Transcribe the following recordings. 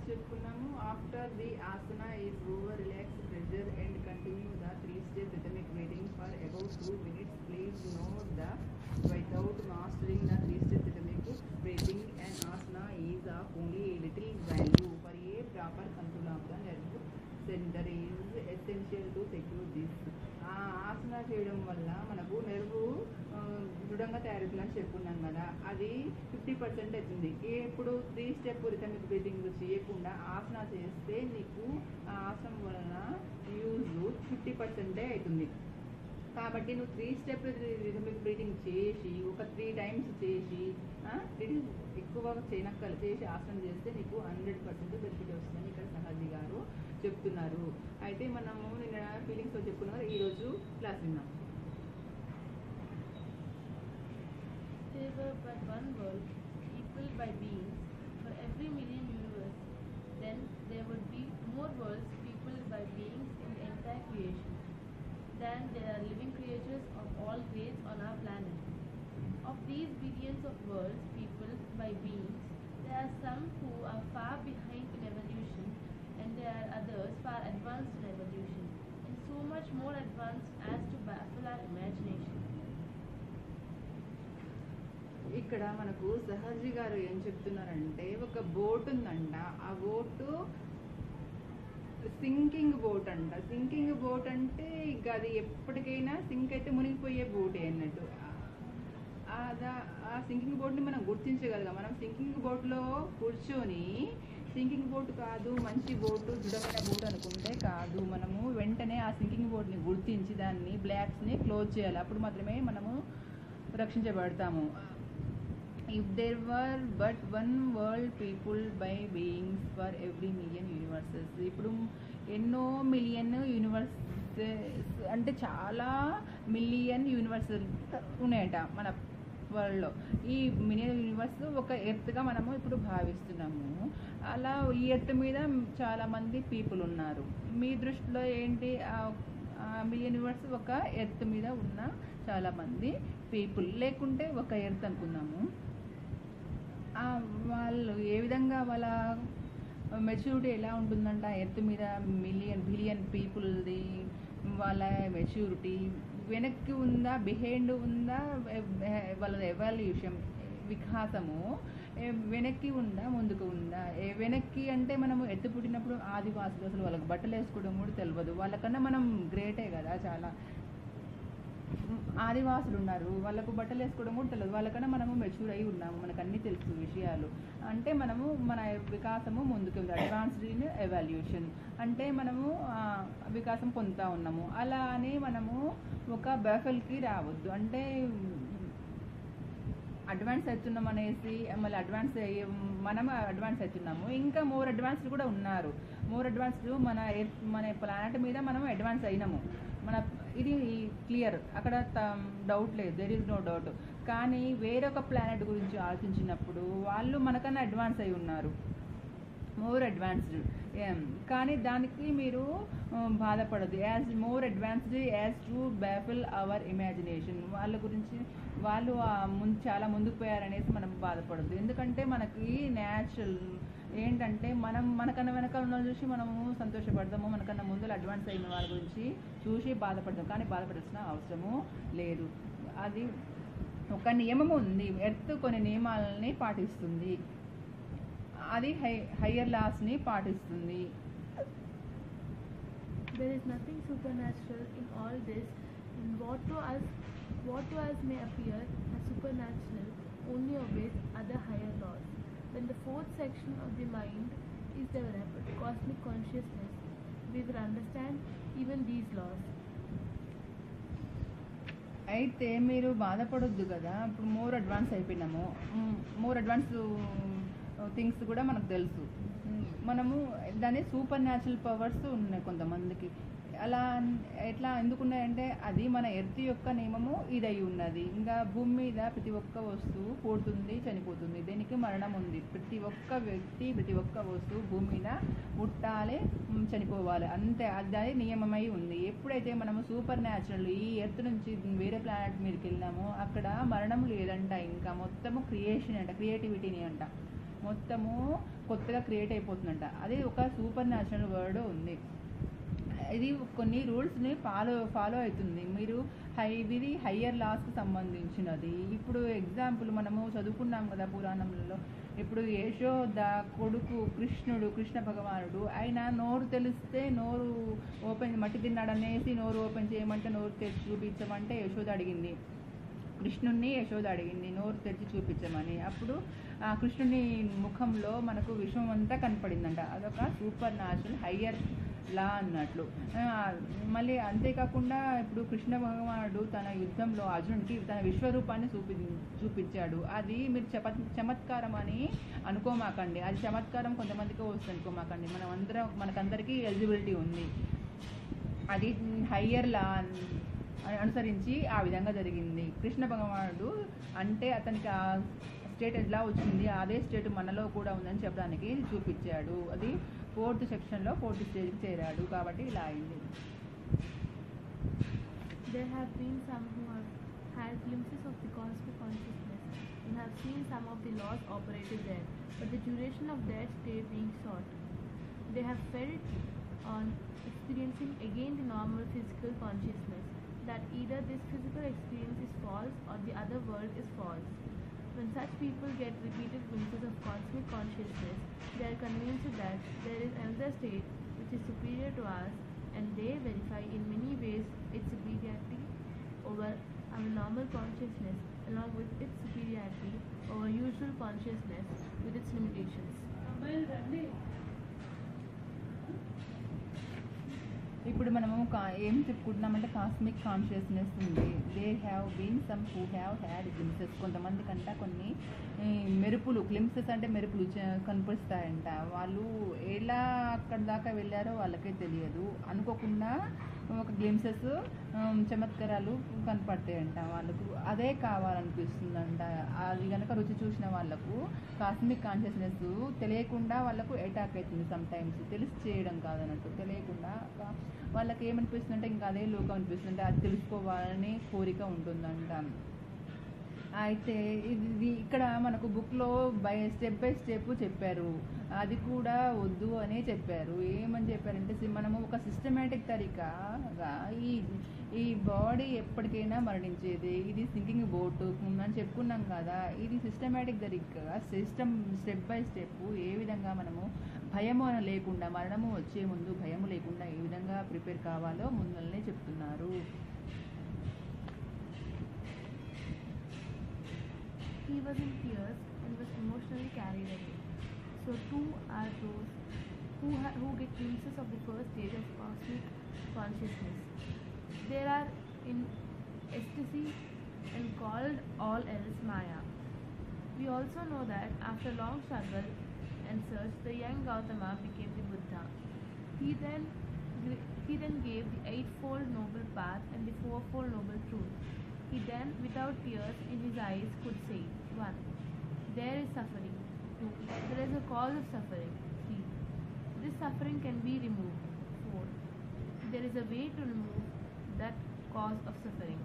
చెప్పుకున్నాము after the asana is over relax pressure and continue the three step rhythmic breathing for about two minutes please note the without mastering the three step rhythmic breathing and asana is of only a little value for a proper control of the nerve centre is essential to secure this ఆ ఆసన చేయడం వల్ల మనకు నెరువు దృఢంగా తయారవుతుందని చెప్పుకున్నాం కదా అది fifty percent అవుతుంది ఇప్పుడు త్రీ స్టెప్ రిథమిక్ బ్రీతింగ్ చేయకుండా ఆసన చేస్తే నీకు ఆ ఆసనం వలన యూజ్ ఫిఫ్టీ పర్సెంటే అవుతుంది కాబట్టి నువ్వు త్రీ స్టెప్ రిథమిక్ బ్రీతింగ్ చేసి ఒక త్రీ టైమ్స్ చేసి ఆ, ఇది ఎక్కువగా చేయనక్కలు చేసి ఆసనం చేస్తే నీకు హండ్రెడ్ పర్సెంట్ బెనిఫిట్ వస్తుందని ఇక్కడ సహజీ గారు చెప్తున్నారు అయితే మనము నిన్న ఫీలింగ్స్తో చెప్పుకున్నారు ఈరోజు క్లాస్ విన్నాం There were but one world, people by beings, for every million universe. Then there would be more worlds, people by beings in the entire creation. Than there are living creatures of all grades on our planet. Of these billions of worlds, people by beings, there are some who are far behind in evolution, and there are others far advanced in evolution, and so much more advanced as to baffle our imagination. ఇక్కడ మనకు సహజీ గారు ఏం చెప్తున్నారంటే ఒక boat ఉందంట ఆ boat sinking boat అంట sinking boat అంటే ఇక అది ఎప్పటికైనా సింక్ అయితే మునిగిపోయే బోటే అన్నట్టు ఆ దా- ఆ సింకింగ్ బోట్ని మనం గుర్తించగలగా మనం సింకింగ్ బోట్లో కూర్చొని సింకింగ్ బోట్ కాదు మంచి బోటు దృఢమైన బోట్ అనుకుంటే కాదు మనము వెంటనే ఆ సింకింగ్ బోట్ని గుర్తించి దాన్ని బ్లాక్స్ని క్లోజ్ చేయాలి అప్పుడు మాత్రమే మనము రక్షించబడతాము if there were but one world people by beings for every million universes ఇప్పుడు ఎన్నో మిలియన్ యూనివర్స్ అంటే చాలా మిలియన్ యూనివర్స్ ఉన్నాయట మన వరల్డ్లో ఈ మిలియన్ యూనివర్స్ ఒక ఎర్త్గా మనము ఇప్పుడు భావిస్తున్నాము అలా ఈ ఎర్త్ మీద చాలామంది పీపుల్ ఉన్నారు మీ దృష్టిలో ఏంటి ఆ మిలియన్ యూనివర్స్ ఒక ఎర్త్ మీద ఉన్న చాలామంది పీపుల్ లేకుంటే ఒక ఎర్త్ అనుకుందాము ఆ వాళ్ళు ఏ విధంగా వాళ్ళ మెచ్యూరిటీ ఎలా ఉంటుందంట ఎర్త్ మీద మిలియన్ బిలియన్ పీపుల్ది వాళ్ళ మెచ్యూరిటీ వెనక్కి ఉందా బిహైండ్ ఉందా ఎ- వాళ్ళ ఎవాల్యూషన్ వికాసము ఏ వెనక్కి ఉందా ముందుకు ఉందా ఏ వెనక్కి అంటే మనము ఎత్తు పుట్టినప్పుడు ఆదివాసులు అసలు వాళ్ళకి బట్టలు వేసుకోవడం కూడా తెలియదు వాళ్ళకన్నా మనం గ్రేటే కదా చాలా ఆదివాసులు ఉన్నారు వాళ్ళకు బట్టలు వేసుకోవడం కూడా తెలియదు వాళ్ళకన్నా మనము మెచ్యూర్ అయి ఉన్నాము మనకు అన్నీ తెలుసు విషయాలు అంటే మనము మన వికాసము ముందుకు ఉంది అడ్వాన్స్డ్ ఇన్ ఎవాల్యూషన్ అంటే మనము ఆ, వికాసం పొందుతూ ఉన్నాము అలా అని మనము ఒక బెఫల్కి రావద్దు అంటే అడ్వాన్స్ అవుతున్నాం అనేసి మళ్ళీ అడ్వాన్స్ అయ్యే మనం అడ్వాన్స్ అవుతున్నాము ఇంకా మోర్ అడ్వాన్స్డ్ కూడా ఉన్నారు మోర్ అడ్వాన్స్డ్ మన ఎర్త్ మన ప్లానెట్ మీద మనం అడ్వాన్స్ అయినాము మన ఇది క్లియర్ అక్కడ డౌట్ లేదు దెర్ ఈజ్ నో డౌట్ కానీ వేరొక ప్లానెట్ గురించి ఆలోచించినప్పుడు వాళ్ళు మనకన్నా అడ్వాన్స్ అయి ఉన్నారు మోర్ అడ్వాన్స్డ్ కానీ దానికి మీరు um, బాధపడదు as more advanced as to baffle our imagination వాళ్ళ గురించి వాళ్ళు ఆ ముందు చాలా ముందుకు పోయారనేసి మనం బాధపడద్దు ఎందుకంటే మనకి న్యాచురల్ ఏంటంటే మనం మనకన్నా వెనక ఉన్న వాళ్ళని చూసి మనము సంతోషపడదాము మనకన్నా ముందు అడ్వాన్స్ అయిన వాళ్ళ గురించి చూసి బాధపడదాం కానీ బాధపడాల్సిన అవసరము లేదు అది ఒక నియమం ఉంది ఎర్త్ కొన్ని నియమాలని పాటిస్తుంది అది హై హయ్యర్ లాస్ని పాటిస్తుంది There is nothing supernatural in all this, and what to us, what to us may appear as supernatural only obeys other higher laws. When the fourth section of the mind is developed, cosmic consciousness, we will understand even these laws. అయితే మీరు బాధపడొద్దు కదా ఇప్పుడు more advance అయిపోయినాము more advance things కూడా మనకు తెలుసు మ్, మనము దాని సూపర్ న్యాచురల్ పవర్స్ ఉన్నాయి కొంతమందికి అలా అన్- ఎట్లా ఎందుకున్నాయంటే అది మన ఎర్త్ యొక్క నియమము ఇదై ఉన్నది ఇంకా భూమి మీద ప్రతి ఒక్క వస్తువు పుడుతుంది చనిపోతుంది దీనికి మరణం ఉంది ప్రతి ఒక్క వ్యక్తి ప్రతి ఒక్క వస్తువు భూమి మీద పుట్టాలి మ్, చనిపోవాలి అంతే అది అది నియమమై ఉంది ఎప్పుడైతే మనము సూపర్ న్యాచురల్ ఈ ఎర్త్ నుంచి వేరే ప్లానెట్ మీదకి వెళ్ళినామో అక్కడ మరణం లేదంట ఇంకా మొత్తము క్రియేషన్ అంట క్రియేటివిటీని అంట మొత్తము కొత్తగా క్రియేట్ అయిపోతుందంట అది ఒక సూపర్ న్యాచురల్ వర్డ్ ఉంది ఇది కొన్ని రూల్స్ని ఫాలో ఫాలో అవుతుంది మీరు హై ఇది హయ్యర్ లాస్కి సంబంధించినది ఇప్పుడు ఎగ్జాంపుల్ మనము చదువుకున్నాం కదా పురాణంలో ఇప్పుడు యశోద కొడుకు కృష్ణుడు కృష్ణ భగవానుడు ఆయన నోరు తెలిస్తే నోరు ఓపెన్ మట్టి తిన్నాడనేసి నోరు ఓపెన్ చేయమంటే నోరు తెరిచి చూపించమంటే యశోద అడిగింది కృష్ణుణ్ణి యశోద అడిగింది నోరు తెరిచి చూపించమని అప్పుడు ఆ కృష్ణుని ముఖంలో మనకు విశ్వం అంతా కనపడిందంట అదొక సూపర్ న్యాచురల్ హయ్యర్ లా అన్నట్లు ఆ, మళ్ళీ అంతేకాకుండా ఇప్పుడు కృష్ణ భగవానుడు తన యుద్ధంలో అర్జునుడికి తన విశ్వరూపాన్ని చూపి చూపించాడు అది మీరు చప చమత్కారం అని అనుకోమాకండి అది చమత్కారం కొంతమందికి వస్తుంది అనుకోమాకండి మనం అందరం మనకందరికీ ఎలిజిబిలిటీ ఉంది అది హయ్యర్ లా అనుసరించి ఆ విధంగా జరిగింది కృష్ణ భగవానుడు అంటే అతనికి ఆ స్టేట్ ఎలా వచ్చింది అదే స్టేట్ మనలో కూడా ఉందని చెప్పడానికి చూపించాడు అది ఫోర్త్ సెక్షన్లో ఫోర్త్ స్టేజ్కి చేరాడు కాబట్టి ఇలా అయింది There have been some who have had glimpses of the cosmic consciousness and have seen some of the laws operated there, but the duration of their stay being short. They have felt on experiencing again the normal physical consciousness, that either this physical experience is false or the other world is false. When such people get repeated glimpses of cosmic consciousness, they are convinced that there is another state which is superior to us, and they verify in many ways its superiority over our normal consciousness, along with its superiority over usual consciousness with its limitations. ఇప్పుడు మనము కా- ఏం చెప్పుకుంటున్నామంటే cosmic consciousness ఉంది they have been some who have had glimpses కొంతమంది కంట కొన్ని ఈ, మెరుపులు గ్లిమ్సెస్ అంటే మెరుపులు చ- కనిపిస్తాయంట వాళ్ళు ఎలా అక్కడ దాకా వెళ్ళారో వాళ్ళకే తెలియదు అనుకోకుండా ఒక గ్లిమ్సెస్ చమత్కారాలు కనపడతాయంట వాళ్ళకు అదే కావాలనిపిస్తుందంట అది కనుక రుచి చూసిన వాళ్ళకు కాస్మిక్ కాన్షియస్నెస్ తెలియకుండా వాళ్ళకు అటాక్ అవుతుంది సమ్ టైమ్స్ తెలిసి చేయడం కాదన్నట్టు తెలియకుండా కా- వాళ్ళకి ఏమనిపిస్తుందంటే ఇంకా అదే లోకం అనిపిస్తుందంటే అది తెలుసుకోవాలని కోరిక ఉంటుందంట అయితే ఇది ఇది ఇక్కడ మనకు బుక్లో బై స్టెప్ బై స్టెప్ చెప్పారు అది కూడా వద్దు అనే చెప్పారు ఏమని చెప్పారంటే సి- మనము ఒక సిస్టమేటిక్ తరీకాగా ఈ ఈ బాడీ ఎప్పటికైనా మరణించేది ఇది సింకింగ్ బోట్ అని చెప్పుకున్నాం కదా ఇది సిస్టమేటిక్ తరీకాగా సిస్టమ్ స్టెప్ బై స్టెప్ ఏ విధంగా మనము భయము అని లేకుండా మరణము వచ్చే ముందు భయము లేకుండా ఏ విధంగా ప్రిపేర్ కావాలో ముందల్నే చెప్తున్నారు He was in tears and was emotionally carried away. So too are those who, ha- who get glimpses of the first stage of cosmic consciousness. They are in ecstasy and called all else Maya. We also know that after long struggle and search, the young Gautama became the Buddha. He then gr- he then gave the eightfold noble path and the fourfold noble truth. He then, without tears in his eyes, could say, 1. There is suffering. 2. There is a cause of suffering. 3. This suffering can be removed. 4. There is a way to remove that cause of suffering.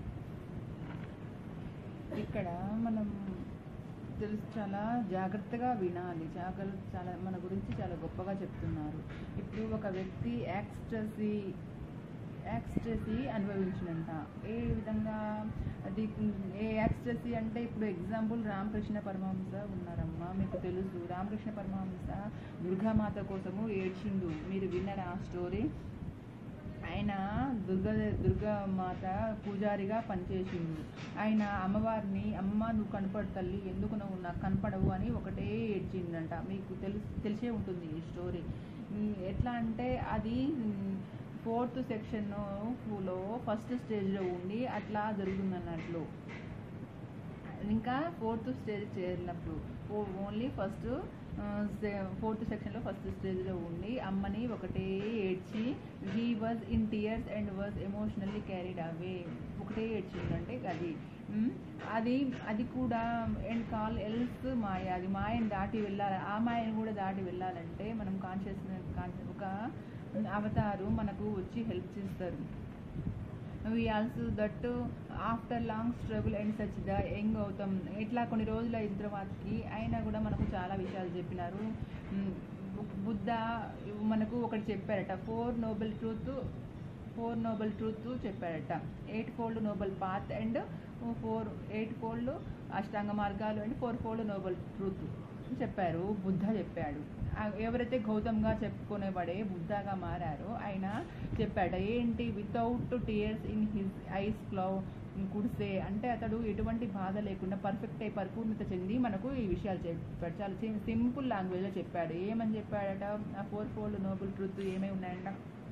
ఇక్కడ మనం తెలుసు చాలా జాగ్రత్తగా వినాలి జాగ్రత్త చాలా మన గురించి చాలా గొప్పగా చెప్తున్నారు ఇప్పుడు ఒక వ్యక్తి యాక్స్ట్రసీ యాక్స్ట్రసీ అనుభవించినంట ఏ విధంగా అది ఏ యాక్స్ట్రసీ అంటే ఇప్పుడు ఎగ్జాంపుల్ రామకృష్ణ పరమహంస ఉన్నారమ్మా మీకు తెలుసు రామకృష్ణ పరమహంస దుర్గామాత కోసము ఏడ్చిండు మీరు విన్నారా ఆ స్టోరీ ఆయన దుర్గా దుర్గామాత పూజారిగా పనిచేసిండు ఆయన అమ్మవారిని అమ్మ నువ్వు కనపడు తల్లి ఎందుకు నువ్వు నాకు కనపడవు అని ఒకటే ఏడ్చిండంట మీకు తెలిసి తెలిసే ఉంటుంది ఈ స్టోరీ ఉమ్, ఎట్లా అంటే అది ఫోర్త్ సెక్షన్లో ఫస్ట్ స్టేజ్లో ఉండి అట్లా జరుగుతుందన్నట్లు ఇంకా ఫోర్త్ స్టేజ్ చేరినప్పుడు ఓన్లీ ఫస్ట్ ఫోర్త్ సెక్షన్లో ఫస్ట్ స్టేజ్లో ఉండి అమ్మని ఒకటే ఏడ్చి he was in tears and was emotionally carried away ఒకటే ఏడ్చిందంటే అది ఉమ్, అది అది కూడా అండ్ కాల్ ఎల్స్ మాయ అది మాయని దాటి వెళ్ళాలి ఆ మాయని కూడా దాటి వెళ్ళాలంటే మనం కాన్షియస్నెస్ ఒక అవతారు మనకు వచ్చి హెల్ప్ చేస్తారు we also that after long struggle and such the young అవుతాం ఇట్లా కొన్ని రోజులు అయిన తర్వాతకి అయినా కూడా మనకు చాలా విషయాలు చెప్పినారు మ్, బు- బుద్ధ మనకు ఒకటి చెప్పారట four noble truth four noble truth చెప్పారట eightfold noble path and four eightfold అష్టాంగ మార్గాలు and fourfold noble truth చెప్పారు బుద్ధ చెప్పాడు ఆ ఎవరైతే గౌతమ్గా చెప్పుకునేవాడే బుద్ధగా మారారో ఆయన చెప్పాట ఏంటి without tears in his eyes క్లౌ కుడిసే అంటే అతడు ఎటువంటి బాధ లేకుండా పర్ఫెక్ట్ అయి పరిపూర్ణత చెంది మనకు ఈ విషయాలు చెప్పాడు చాలా సింపుల్ లాంగ్వేజ్లో చెప్పాడు ఏమని చెప్పాడట ఆ ఫోర్ ఫోల్డ్ నోబెల్ ట్రూత్ ఏమై ఉన్నాయంట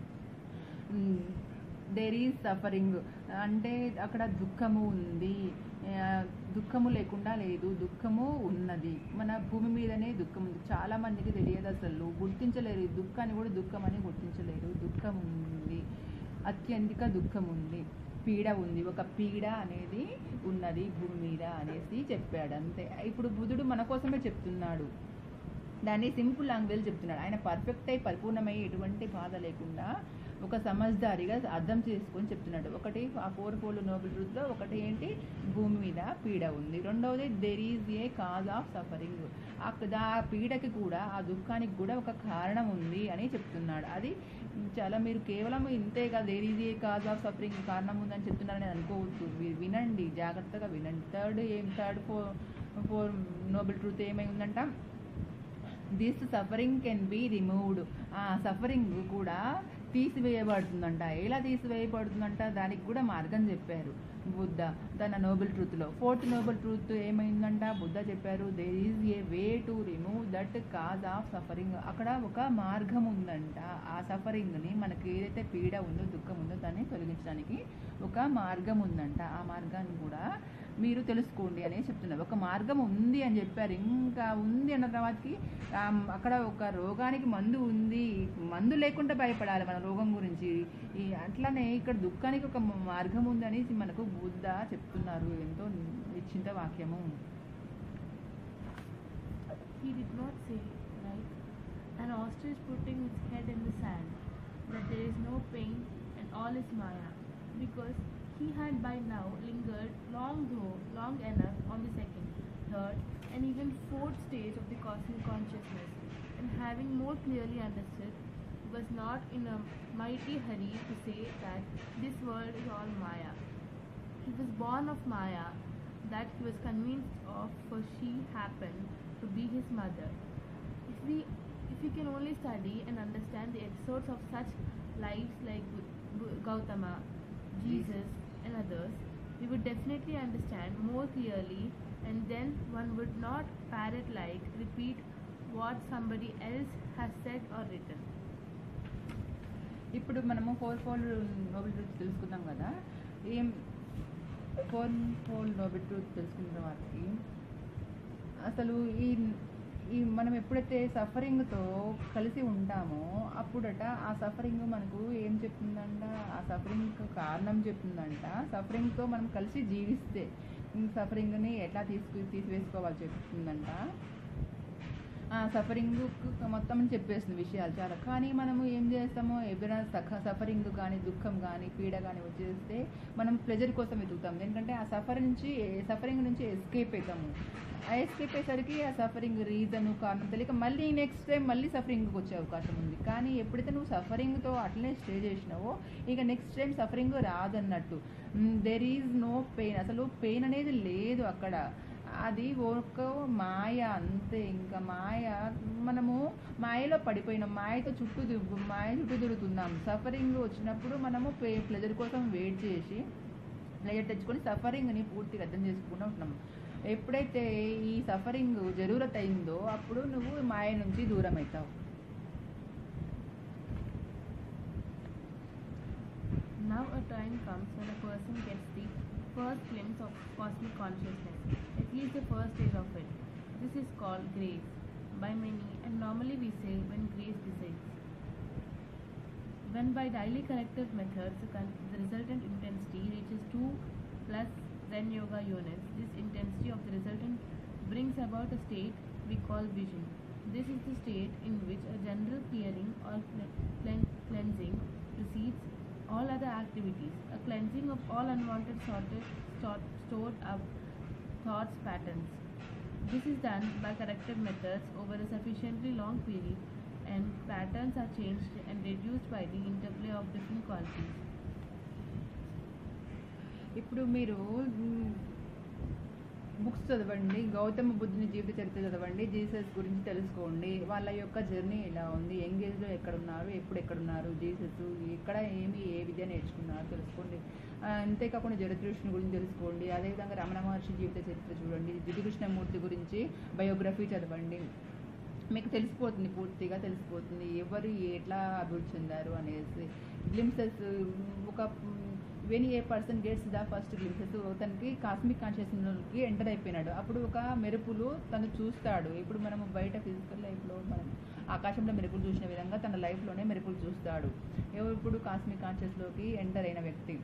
దేర్ ఈజ్ సఫరింగ్ అంటే అక్కడ దుఃఖము ఉంది ఆ, దుఃఖము లేకుండా లేదు దుఃఖము ఉన్నది మన భూమి మీదనే దుఃఖం ఉంది చాలా మందికి తెలియదు అసలు గుర్తించలేరు ఈ దుఃఖాన్ని కూడా దుఃఖం అని గుర్తించలేరు దుఃఖం ఉంది అత్యంతిక దుఃఖం ఉంది పీడ ఉంది ఒక పీడ అనేది ఉన్నది భూమి మీద అనేసి చెప్పాడు అంతే ఇప్పుడు బుధుడు మన కోసమే చెప్తున్నాడు దాన్ని సింపుల్ లాంగ్వేజ్ చెప్తున్నాడు ఆయన పర్ఫెక్ట్ అయి పరిపూర్ణమై ఎటువంటి బాధ లేకుండా ఒక సమజ్దారిగా అర్థం చేసుకొని చెప్తున్నాడు ఒకటి ఆ ఫోర్ ఫోల్డ్ నోబెల్ ట్రూత్లో ఒకటి ఏంటి భూమి మీద పీడ ఉంది రెండవది there is a cause of suffering ఆ పీడకి కూడా ఆ దుఃఖానికి కూడా ఒక కారణం ఉంది అని చెప్తున్నాడు అది చాలా మీరు కేవలం ఇంతే కదా there is a cause of suffering కారణం ఉందని చెప్తున్నారని అనుకోవద్దు మీరు వినండి జాగ్రత్తగా వినండి థర్డ్ ఏం third four four noble truth ఏమై ఉందంట this suffering can be removed ఆ సఫరింగ్ కూడా తీసివేయబడుతుందంట ఎలా తీసివేయబడుతుందంట దానికి కూడా మార్గం చెప్పారు బుద్ధ తన నోబెల్ ట్రూత్లో ఫోర్త్ నోబెల్ ట్రూత్ ఏమైందంట బుద్ధ చెప్పారు there is a way to remove that cause of suffering అక్కడ ఒక మార్గం ఉందంట ఆ సఫరింగ్ని మనకి ఏదైతే పీడ ఉందో దుఃఖం ఉందో దాన్ని తొలగించడానికి ఒక మార్గం ఉందంట ఆ మార్గాన్ని కూడా మీరు తెలుసుకోండి అని చెప్తున్నారు ఒక మార్గం ఉంది అని చెప్పారు ఇంకా ఉంది అన్న తర్వాతకి ఆ, అక్కడ ఒక రోగానికి మందు ఉంది మందు లేకుండా భయపడాలి మన రోగం గురించి ఈ అట్లానే ఇక్కడ దుఃఖానికి ఒక మార్గం ఉంది అనేసి మనకు బుద్ధ చెప్తున్నారు ఎంతో నిశ్చింత వాక్యము He did not say, right? An ostrich putting its head in the sand, that there is no pain and all is Maya, because he had by now lingered long though long enough on the second, third, and even fourth stage of the cosmic consciousness, and having more clearly understood, he was not in a mighty hurry to say that this world is all Maya. He was born of Maya, that he was convinced of, for she happened to be his mother. If we, if we can only study and understand the episodes of such lives like Bu- Bu- Gautama, Jesus, and others, we would definitely understand more clearly, and then one would not parrot like repeat what somebody else has said or written. ఇప్పుడు మనము four pole Nobel truth తెలుసుకుందాం కదా ఏం four pole Nobel truth తెలుసుకున్న తర్వాతకి అసలు ఈ ఈ మనం ఎప్పుడైతే సఫరింగ్తో కలిసి ఉంటామో అప్పుడట ఆ సఫరింగ్ మనకు ఏం చెప్తుందంట ఆ సఫరింగ్ కారణం చెప్తుందంట సఫరింగ్తో మనం కలిసి జీవిస్తే సఫరింగ్ని ఎట్లా తీసుకు తీసివేసుకోవాలి చెప్తుందంట ఆ సఫరింగ్ మొత్తం చెప్పేస్తుంది విషయాలు చాలా కానీ మనము ఏం చేస్తాము ఎవరైనా సఖ సఫరింగ్ కానీ దుఃఖం కానీ పీడ కానీ వచ్చేస్తే మనం ప్లెజర్ కోసం వెతుకుతాం ఎందుకంటే ఆ సఫర్ నుంచి సఫరింగ్ నుంచి ఎస్కేప్ అవుతాము ఆ ఎస్కేప్ అయ్యేసరికి ఆ సఫరింగ్ రీజన్ కారణం తెలియక మళ్ళీ నెక్స్ట్ టైం మళ్ళీ సఫరింగ్కి వచ్చే అవకాశం ఉంది కానీ ఎప్పుడైతే నువ్వు సఫరింగ్తో అట్లనే స్టే చేసినావో ఇక నెక్స్ట్ టైం సఫరింగ్ రాదన్నట్టు దెర్ ఈజ్ నో పెయిన్ అసలు పెయిన్ అనేది లేదు అక్కడ అది ఒక మాయ అంతే ఇంకా మాయ మనము మాయలో పడిపోయినాం మాయతో చుట్టూ తిరుగు మాయ చుట్టూ తిరుగుతున్నాం సఫరింగ్ వచ్చినప్పుడు మనము పే ప్లెజర్ కోసం వెయిట్ చేసి ప్లెజర్ తెచ్చుకొని సఫరింగ్ని పూర్తిగా అర్థం చేసుకుంటూ ఉంటున్నాం ఎప్పుడైతే ఈ సఫరింగ్ జరూరత్ అయిందో అప్పుడు నువ్వు మాయ నుంచి దూరం అవుతావు Now a time comes when a person gets the first glimpse of cosmic consciousness, at least the first stage of it. This is called grace by many, and normally we say when grace descends. When by daily corrective methods the, con- the resultant intensity reaches 2 plus Zen Yoga units, this intensity of the resultant brings about a state we call vision. This is the state in which a general clearing or cle- clean- cleansing precedes all other activities, a cleansing of all unwanted sorted, stored, stored up thoughts patterns. This is done by corrective methods over a sufficiently long period and patterns are changed and reduced by the interplay of different qualities. ఇప్పుడు మీరు books చదవండి గౌతమ బుద్ధుని జీవిత చరిత్ర చదవండి Jesus గురించి తెలుసుకోండి వాళ్ళ యొక్క జర్నీ ఎలా ఉంది ఎంగేజ్లో ఎక్కడున్నారు ఎప్పుడు ఎక్కడున్నారు జీసస్ ఎక్కడ ఏమి ఏ విద్య నేర్చుకున్నారు తెలుసుకోండి ఆ, అంతేకాకుండా జరదృష్ణుని గురించి తెలుసుకోండి అదేవిధంగా రమణ మహర్షి జీవిత చరిత్ర చూడండి జిడ్డుకృష్ణమూర్తి గురించి బయోగ్రఫీ చదవండి మీకు తెలిసిపోతుంది పూర్తిగా తెలిసిపోతుంది ఎవరు ఎట్లా అభివృద్ధి చెందారు అనేసి గ్లిమ్సెస్ ఒక when a person gets the first glimpses తనకి కాస్మిక్ కాన్షియస్కి ఎంటర్ అయిపోయినాడు అప్పుడు ఒక మెరుపులు తను చూస్తాడు ఇప్పుడు మనము బయట ఫిజికల్ లైఫ్లో మనం ఆకాశంలో మెరుపులు చూసిన విధంగా తన లైఫ్లోనే మెరుపులు చూస్తాడు ఎవరు ఇప్పుడు కాస్మిక్ కాన్షియస్లోకి ఎంటర్ అయిన వ్యక్తి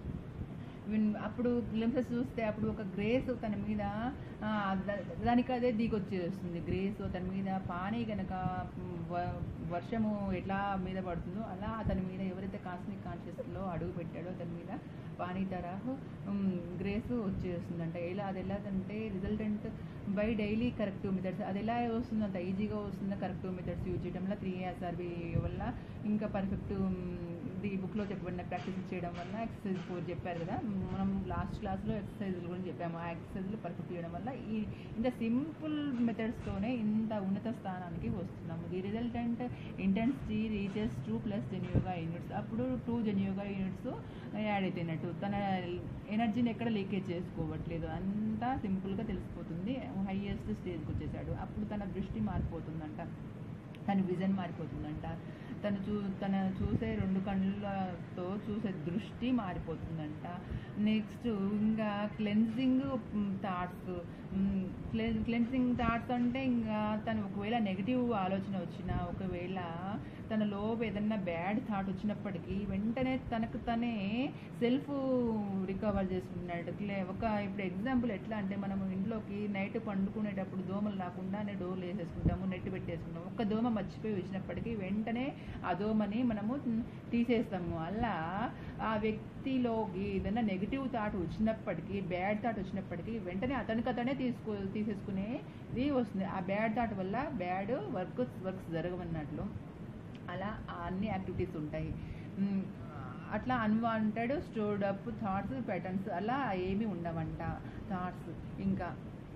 విన్- అప్పుడు గ్లింప్సెస్ చూస్తే అప్పుడు ఒక గ్రేస్ తన మీద ఆ, ద- దానికి అదే దిగొచ్చేస్తుంది గ్రేస్ తన మీద పానీ గనక మ్, వ- వర్షము ఎట్లా మీద పడుతుందో అలా అతని మీద ఎవరైతే కాస్మిక్ కాన్షియస్లో అడుగు పెట్టాడో అతని మీద పానీ తరహు గ్రేస్ వచ్చేస్తుందంట ఎలా అది ఎలాగంటే resultant by daily corrective methods అది ఎలా వస్తుందంట ఈజీగా వస్తుందా కరెక్టివ్ మెథడ్స్ యూజ్ చేయడం వల్ల త్రీ ఆర్బీ వల్ల ఇంకా పర్ఫెక్ట్ ఇది బుక్లో చెప్పబడిన ప్రాక్టీస్ చేయడం వల్ల ఎక్సర్సైజ్ ఫోర్ చెప్పారు కదా మనం లాస్ట్ క్లాస్లో ఎక్సర్సైజ్ గురించి చెప్పాము ఆ ఎక్సర్సైజ్లు పర్ఫెక్ట్ చేయడం వల్ల ఈ ఇంత సింపుల్ మెథడ్స్తోనే ఇంత ఉన్నత స్థానానికి వస్తున్నాము the resultant intensity reaches two plus జెన్యూగా యూనిట్స్ అప్పుడు టూ జెన్యూగా యూనిట్స్ యాడ్ అవుతున్నట్టు తన ఎనర్జీని ఎక్కడ లీకేజ్ చేసుకోవట్లేదు అంతా సింపుల్గా తెలిసిపోతుంది హైయెస్ట్ స్టేజ్కి వచ్చేసాడు అప్పుడు తన దృష్టి మారిపోతుందంట తన విజన్ మారిపోతుందంట తను చూ తన చూసే రెండు కళ్ళతో చూసే దృష్టి మారిపోతుందంట నెక్స్ట్ ఇంకా క్లెన్జింగ్ థాట్స్ క్లెన్జింగ్ థాట్స్ అంటే ఇంకా తను ఒకవేళ నెగిటివ్ ఆలోచన వచ్చినా ఒకవేళ తన లోపు ఏదన్నా బ్యాడ్ థాట్ వచ్చినప్పటికీ వెంటనే తనకు తనే సెల్ఫ్ రికవర్ చేసుకున్నాడు క్లే- ఒక ఇప్పుడు ఎగ్జాంపుల్ ఎట్లా అంటే మనము ఇంట్లోకి నైట్ పండుకునేటప్పుడు దోమలు రాకుండానే డోర్లు వేసేసుకుంటాము నెట్ పెట్టేసుకుంటాము ఒక్క దోమ మర్చిపోయి వచ్చినప్పటికీ వెంటనే ఆ దోమని మనము తీసేస్తాము అలా ఆ వ్యక్తిలోకి ఏదైనా నెగిటివ్ థాట్ వచ్చినప్పటికీ బ్యాడ్ థాట్ వచ్చినప్పటికీ వెంటనే అతనికి అతనే తీసుకో తీసేసుకునేది వస్తుంది ఆ బ్యాడ్ థాట్ వల్ల బ్యాడ్ వర్క్ వర్క్స్ జరగవన్నట్లు అలా ఆ అన్ని యాక్టివిటీస్ ఉంటాయి మ్, అట్లా unwanted stored up thoughts patterns అలా ఏమీ ఉండవంట థాట్స్ ఇంకా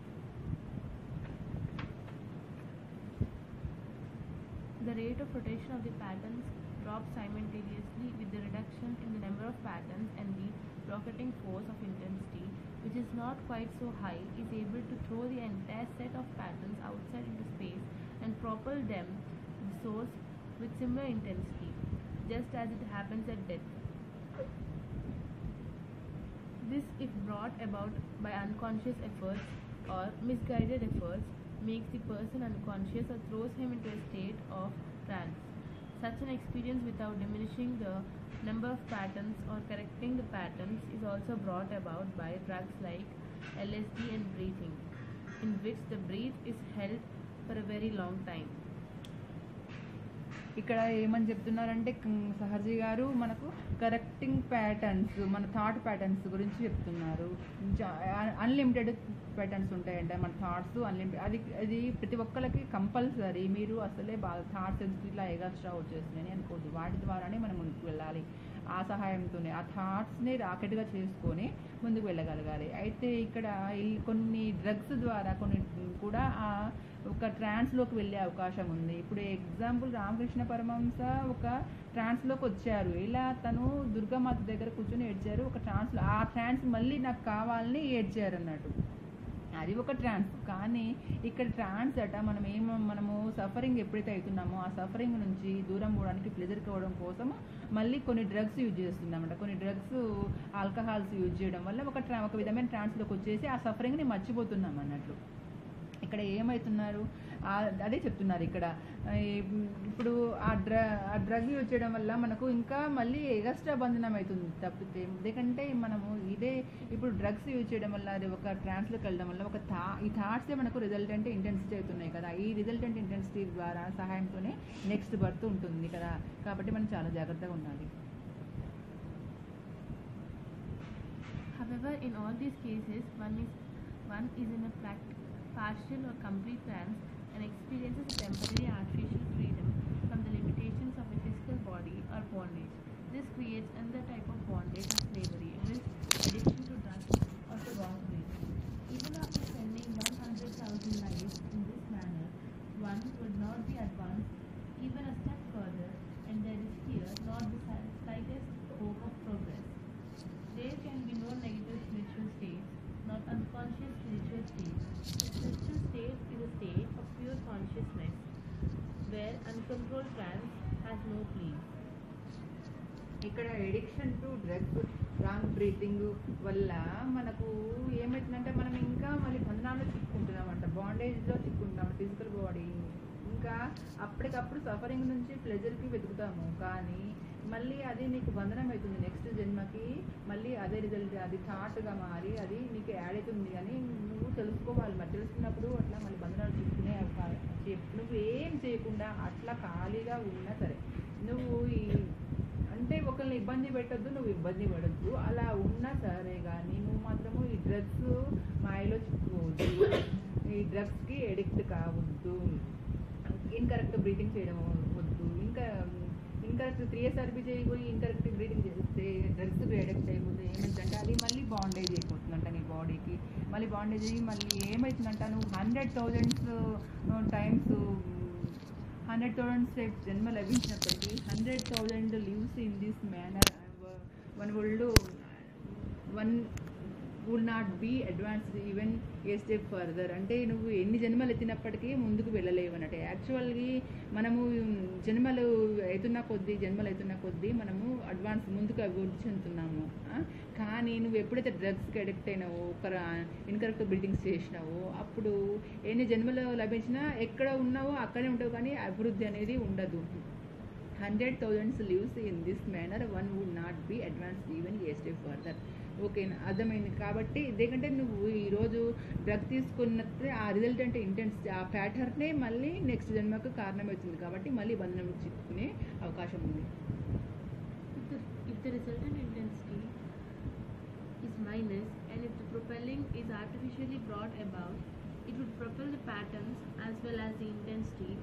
The rate of rotation of the patterns drops simultaneously with the reduction in the number of patterns and the rocketing force of intensity, which is not quite so high, is able to throw the entire set of patterns outside into space and propel them to the source with similar intensity, just as it happens at death. This, if brought about by unconscious efforts or misguided efforts, makes the person unconscious or throws him into a state of trance. Such an experience without diminishing the number of patterns or correcting the patterns is also brought about by drugs like LSD and breathing, in which the breath is held for a very long time. ఇక్కడ ఏమని చెప్తున్నారంటే క- సహర్జీ గారు మనకు correcting patterns మన thought patterns గురించి చెప్తున్నారు unlimited patterns ఉంటాయంట మన థాట్స్ అన్లిమిటెడ్ అది అది ప్రతి ఒక్కరికి కంపల్సరీ మీరు అసలే బాగా థాట్స్ ఇట్లా ఎగస్ట్రా వచ్చేస్తున్నాయని అనుకోవద్దు వాటి ద్వారానే మనం ముందుకు వెళ్ళాలి ఆ సహాయంతోనే ఆ థాట్స్ని రాకెట్గా చేసుకొని ముందుకు వెళ్ళగలగాలి అయితే ఇక్కడ ఈ కొన్ని డ్రగ్స్ ద్వారా కొన్ని కూడా ఆ ఒక ట్రాన్స్లోకి వెళ్ళే అవకాశం ఉంది ఇప్పుడు ఎగ్జాంపుల్ రామకృష్ణ పరమహంస ఒక ట్రాన్స్లోకి వచ్చారు ఇలా తను దుర్గామాత దగ్గర కూర్చొని ఏడ్చారు ఒక ట్రాన్స్లో ఆ ట్రాన్స్ మళ్ళీ నాకు కావాలని ఏడ్చారు అన్నట్టు అది ఒక ట్రాన్స్ కానీ ఇక్కడ ట్రాన్స్ అట మనం ఏం మనము సఫరింగ్ ఎప్పుడైతే అవుతున్నామో ఆ సఫరింగ్ నుంచి దూరం పోవడానికి ప్లెజర్ కావడం కోసం మళ్ళీ కొన్ని డ్రగ్స్ యూజ్ చేస్తున్నామంట కొన్ని డ్రగ్స్ ఆల్కహాల్స్ యూజ్ చేయడం వల్ల ఒక ట్రా ఒక విధమైన ట్రాన్స్లోకి వచ్చేసి ఆ సఫరింగ్ని మర్చిపోతున్నాం అన్నట్లు ఇక్కడ ఏమవుతున్నారు ఆ- అదే చెప్తున్నారు ఇక్కడ ఆ, ఈ- ఇప్పుడు ఆ డ్ర ఆ డ్రగ్ యూజ్ చేయడం వల్ల మనకు ఇంకా మళ్ళీ ఎగస్ట్రా బంధనం అవుతుంది తప్పితే ఎందుకంటే మనము ఇదే ఇప్పుడు డ్రగ్స్ యూజ్ చేయడం వల్ల అది ఒక ట్రాన్స్లోకి వెళ్ళడం వల్ల ఒక థా ఈ థాట్సే మనకు రిజల్టెంట్ ఇంటెన్సిటీ అవుతున్నాయి కదా ఈ రిజల్టెంట్ ఇంటెన్సిటీ ద్వారా సహాయంతోనే నెక్స్ట్ బర్త్ ఉంటుంది కదా కాబట్టి మనం చాలా జాగ్రత్తగా ఉండాలి However, in all these cases, one is one is in a pract- partial or complete trance and experiences a temporary artificial freedom from the limitations of a physical body or bondage. This creates another type of bondage or slavery, which addiction to drugs or to wrong breathing. Even after spending 100,000 lives in this manner, one would not be advanced even a step further, and there is here not the sli- slightest hope of progress. There can be no negative spiritual states, not unconscious spiritual states. The spiritual state is a state of pure consciousness, where uncontrolled trance has no place. ఇక్కడ addiction to drugs wrong breathing వల్ల మనకు ఏమవుతుందంటే మనం ఇంకా మళ్ళీ బంధనాల్లో చిక్కుంటున్నామంట బాండేజ్లో చిక్కుంటున్నాం physical body ఇంకా అప్పటికప్పుడు suffering నుంచి ప్లెజర్కి వెతుకుతాము కానీ మళ్ళీ అది నీకు బంధనం అవుతుంది నెక్స్ట్ జన్మకి మళ్ళీ అదే రిజల్ట్ అది థాట్గా మారి అది నీకు యాడ్ అవుతుంది అని నువ్వు తెలుసుకోవాలి మరి తెలుసుకున్నప్పుడు అట్లా మళ్ళీ బంధనాలు చిక్కునే అవకాశం నువ్వు ఏం చేయకుండా అట్లా ఖాళీగా ఉన్నా సరే నువ్వు ఈ అంటే ఒకరిని ఇబ్బంది పెట్టొద్దు నువ్వు ఇబ్బంది పడొద్దు అలా ఉన్నా సరే కానీ నువ్వు మాత్రము ఈ డ్రగ్స్ మాయలో చిక్కుకోవద్దు ఈ డ్రగ్స్కి ఎడిక్ట్ కావద్దు ఇన్కరెక్ట్ బ్రీతింగ్ చేయడం వద్దు ఇంకా ఇన్కరెక్ట్ త్రీ ఇయర్స్ సర్వీ చేయబోయి ఇన్కరెక్ట్ బ్రీతింగ్ చేస్తే డ్రగ్స్ ఎడిక్ట్ అయిపోతే ఏమైందంటే అది మళ్ళీ బాండేజ్ అయిపోతుందంట నీ బాడీకి మళ్ళీ బాండేజ్ అయ్యి మళ్ళీ ఏమవుతుందంట నువ్వు hundred thousands times hundred thousand safe జన్మ లభించినప్పటికీ hundred thousand lives in this manner one world one would not be advanced even a step further అంటే నువ్వు ఎన్ని జన్మలు ఎత్తినప్పటికీ ముందుకు వెళ్ళలేవు అన్నట్టు యాక్చువల్గా మనము జన్మలు అవుతున్న కొద్దీ జన్మలు అవుతున్న కొద్దీ మనము అడ్వాన్స్ ముందుకు అభివృద్ధి చెందుతున్నాము ఆ? కానీ నువ్వు ఎప్పుడైతే డ్రగ్స్కి అడిక్ట్ అయినావో ఒక ఇన్కరెక్ట్ బిల్డింగ్స్ చేసినావో అప్పుడు ఎన్ని జన్మలు లభించినా ఎక్కడ ఉన్నావో అక్కడే ఉంటావు కానీ అభివృద్ధి అనేది ఉండదు hundred thousands lives in this manner one would not be advance even a step further ఓకేనా అర్థమైంది కాబట్టి ఇదేకంటే నువ్వు ఈరోజు డ్రగ్ తీసుకున్నట్టే ఆ రిజల్ట్ అంటే ఇంటెన్స్ ఆ ప్యాటర్నే మళ్ళీ నెక్స్ట్ జన్మకు కారణమవుతుంది కాబట్టి మళ్ళీ బంధనం చిక్కుకునే అవకాశం ఉంది If the, if the resultant intensity is minus and if the propelling is artificially brought about, it would propel the patterns as well as the intensity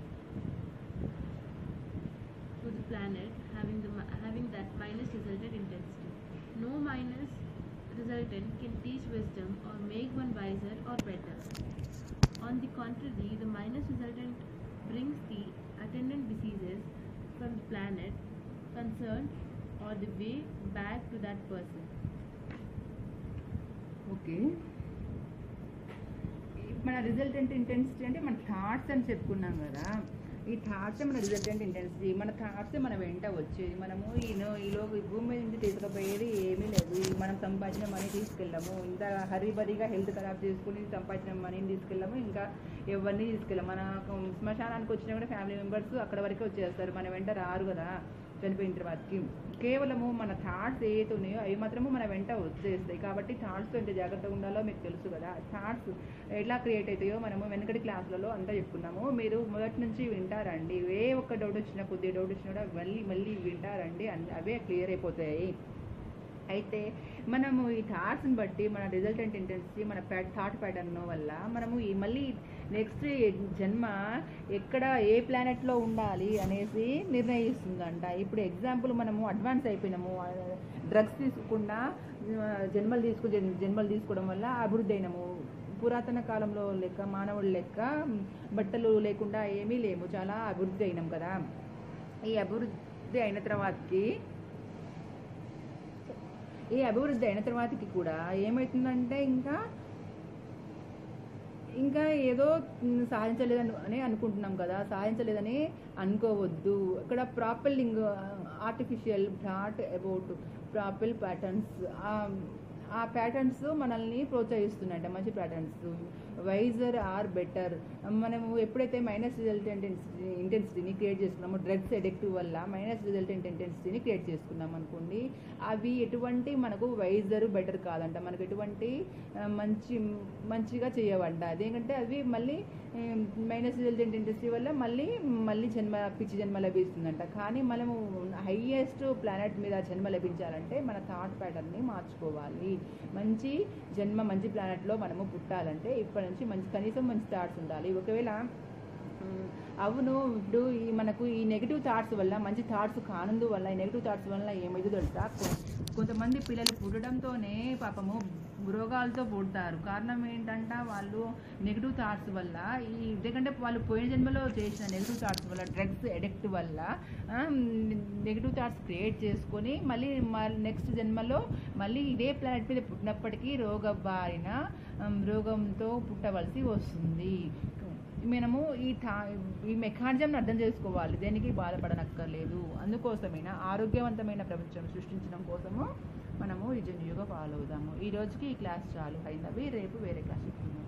to the planet having the mi- having that minus resultant intensity. No minus resultant can teach wisdom or make one wiser or better. On the contrary, the minus resultant brings the attendant diseases from the planet concerned or the way back to that person. Okay మన resultant intensity అంటే మన thoughts అని చెప్పుకున్నాం కదా ఈ thoughts మన resultant intensity మన thoughts మన వెంట వచ్చేది మనము ఈనో ఈలో ఈ భూమి మీద నుంచి తీసుకుపోయేది ఏమీ లేదు ఈ మనం సంపాదించిన మనీ తీసుకెళ్ళాము ఇంత హరిబరిగా హెల్త్ ఖరాబ్ చేసుకుని సంపాదించిన మనీని తీసుకెళ్ళాము ఇంకా ఎవరిని తీసుకెళ్ళాము మన శ్మశానానికి వచ్చినా కూడా ఫ్యామిలీ మెంబర్స్ అక్కడ వరకే వచ్చేస్తారు మన వెంట రారు కదా చనిపోయిన తర్వాతకి కేవలము మన థాట్స్ ఏవైతే ఉన్నాయో అవి మాత్రము మన వెంట వచ్చేస్తాయి కాబట్టి థాట్స్తో ఎంత జాగ్రత్తగా ఉండాలో మీకు తెలుసు కదా థాట్స్ ఎట్లా క్రియేట్ అవుతాయో మనము వెనకటి క్లాసులలో అంతా చెప్పుకున్నాము మీరు మొదటి నుంచి వింటారండి ఏ ఒక్క డౌట్ వచ్చినా కొద్దిగా డౌట్ వచ్చినా కూడా మళ్ళీ మళ్ళీ వింటారండి అన్ని అవే క్లియర్ అయిపోతాయి అయితే మనము ఈ థాట్స్ని బట్టి మన రిజల్టెంట్ ఇంటెన్సిటీ మన థాట్ ప్యాటర్న్ వల్ల మనము ఈ మళ్ళీ నెక్స్ట్ జన్మ ఎక్కడ ఏ ప్లానెట్లో ఉండాలి అనేసి నిర్ణయిస్తుందంట ఇప్పుడు ఎగ్జాంపుల్ మనము అడ్వాన్స్ అయిపోయినాము డ్రగ్స్ తీసుకుండా ఆ, జన్మలు తీసుకు జన్- జన్మలు తీసుకోవడం వల్ల అభివృద్ధి అయినాము పురాతన కాలంలో లెక్క మానవుడు లెక్క బట్టలు లేకుండా ఏమీ లేము చాలా అభివృద్ధి అయినాం కదా ఈ అభివృద్ధి అయిన తర్వాతకి ఈ అభివృద్ధి అయిన తర్వాతకి కూడా ఏమవుతుందంటే ఇంకా ఇంకా ఏదో మ్, సాధించలేదని అని అనుకుంటున్నాం కదా సాధించలేదని అనుకోవద్దు ఇక్కడ propelling artificial thought about propel patterns ఆ ప్యాటర్న్స్ మనల్ని ప్రోత్సహిస్తున్నాయంట మంచి ప్యాటర్న్స్ వైజర్ ఆర్ బెటర్ మనము ఎప్పుడైతే మైనస్ రిజల్టెంట్ ఇంటెన్సిటీని క్రియేట్ చేసుకున్నామో డ్రగ్స్ ఎడిక్టివ్ వల్ల మైనస్ రిజల్టెంట్ ఇంటెన్సిటీని క్రియేట్ చేసుకున్నాం అనుకోండి అవి ఎటువంటి మనకు వైజర్ బెటర్ కాదంట మనకు ఎటువంటి ఆ, మంచి మంచిగా చేయవంట అదేంటంటే అవి మళ్ళీ మైనస్ రిజల్టెంట్ ఇంటెన్సిటీ వల్ల మళ్ళీ మళ్ళీ జన్మ పిచ్చి జన్మ లభిస్తుందంట కానీ మనము హైయెస్ట్ ప్లానెట్ మీద జన్మ లభించాలంటే మన థాట్ ప్యాటర్న్ని మార్చుకోవాలి మంచి జన్మ మంచి ప్లానెట్లో మనము పుట్టాలంటే ఇప్పటి నుంచి మంచి కనీసం మంచి థాట్స్ ఉండాలి ఒకవేళ మ్, అవును ఇప్పుడు ఈ మనకు ఈ నెగిటివ్ థాట్స్ వల్ల మంచి థాట్స్ కానందు వల్ల ఈ నెగిటివ్ థాట్స్ వల్ల ఏమైందో తెలుసా కొ- కొంతమంది పిల్లలు పుట్టడంతోనే పాపము రోగాలతో పుడతారు కారణం ఏంటంట వాళ్ళు నెగిటివ్ థాట్స్ వల్ల ఈ ఎందుకంటే వాళ్ళు పోయిన జన్మలో చేసిన నెగిటివ్ థాట్స్ వల్ల డ్రగ్స్ ఎడిక్ట్ వల్ల నెగిటివ్ థాట్స్ క్రియేట్ చేసుకొని మళ్ళీ నెక్స్ట్ జన్మలో మళ్ళీ ఇదే ప్లానెట్ మీద పుట్టినప్పటికీ రోగ బారిన ఉమ్, రోగంతో పుట్టవలసి వస్తుంది మనము ఈ థా ఈ మెకానిజంని అర్థం చేసుకోవాలి దేనికి బాధపడనక్కర్లేదు అందుకోసమైనా ఆరోగ్యవంతమైన ప్రపంచం సృష్టించడం కోసము మనము ఈ జన్యుగా ఫాలో అవుదాము ఈ రోజుకి ఈ క్లాస్ చాలు అయినవి రేపు వేరే క్లాస్ చెప్తున్నాం